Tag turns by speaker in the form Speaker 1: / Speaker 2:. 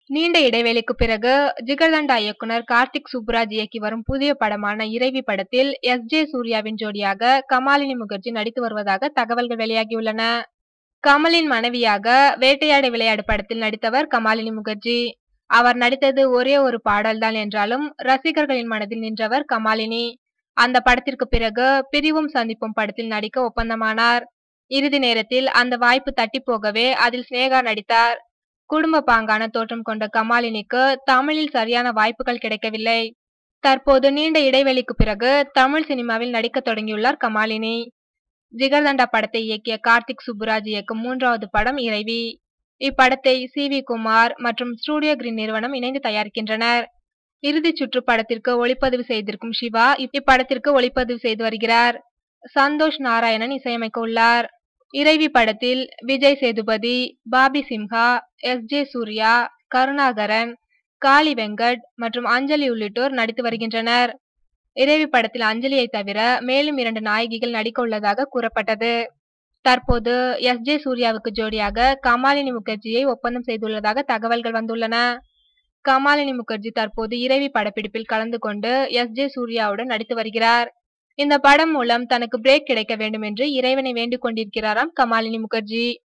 Speaker 1: நீண்ட இடைவேளைக்கு பிறகு ஜிகர்தண்டா இயக்குனர் கார்த்திக் சுப்புராஜ் இயக்கி வரும் புதிய படமான இறைவி படத்தில் எஸ் ஜே சூர்யாவின் ஜோடியாக கமாலினி முகர்ஜி நடித்து வருவதாக தகவல்கள் வெளியாகியுள்ளன கமலின் மனைவியாக வேட்டையாடு விளையாடு படத்தில் நடித்தவர் கமாலினி முகர்ஜி அவர் நடித்தது ஒரே ஒரு பாடல்தான் என்றாலும் ரசிகர்களின் மனதில் நின்றவர் கமாலினி அந்த படத்திற்கு பிறகு பிரிவும் சந்திப்பும் படத்தில் நடிக்க ஒப்பந்தமானார் இறுதி நேரத்தில் அந்த வாய்ப்பு தட்டி போகவே அதில் சினேகா நடித்தார் குடும்ப பாங்கான தோற்றம் கொண்ட கமாலினிக்கு தமிழில் சரியான வாய்ப்புகள் கிடைக்கவில்லை தற்போது நீண்ட இடைவெளிக்கு பிறகு தமிழ் சினிமாவில் நடிக்க தொடங்கியுள்ளார் கமாலினி ஜிகர்தண்டா படத்தை இயக்கிய கார்த்திக் சுப்புராஜ் இயக்கும் மூன்றாவது படம் இறைவி இப்படத்தை சி வி குமார் மற்றும் ஸ்டூடியோ கிரீன் நிறுவனம் இணைந்து தயாரிக்கின்றனர் இறுதி சுற்று படத்திற்கு ஒளிப்பதிவு செய்திருக்கும் சிவா இப்படத்திற்கு ஒளிப்பதிவு செய்து வருகிறார் சந்தோஷ் நாராயணன் இசையமைக்க உள்ளார் இறைவி படத்தில் விஜய் சேதுபதி பாபி சிம்ஹா எஸ் ஜே சூர்யா கருணாகரன் காளி வெங்கட் மற்றும் அஞ்சலி உள்ளிட்டோர் நடித்து வருகின்றனர் இறைவி படத்தில் அஞ்சலியை தவிர மேலும் இரண்டு நாயகிகள் நடிக்க உள்ளதாக கூறப்பட்டது தற்போது எஸ் ஜே சூர்யாவுக்கு ஜோடியாக கமாலினி முகர்ஜியை ஒப்பந்தம் செய்துள்ளதாக தகவல்கள் வந்துள்ளன கமாலினி முகர்ஜி தற்போது இறைவி படப்பிடிப்பில் கலந்து கொண்டு எஸ் ஜே சூர்யாவுடன் நடித்து வருகிறார் இந்த படம் மூலம் தனக்கு பிரேக் கிடைக்க வேண்டும் என்று இறைவனை வேண்டிக் கொண்டிருக்கிறாராம் கமாலினி முகர்ஜி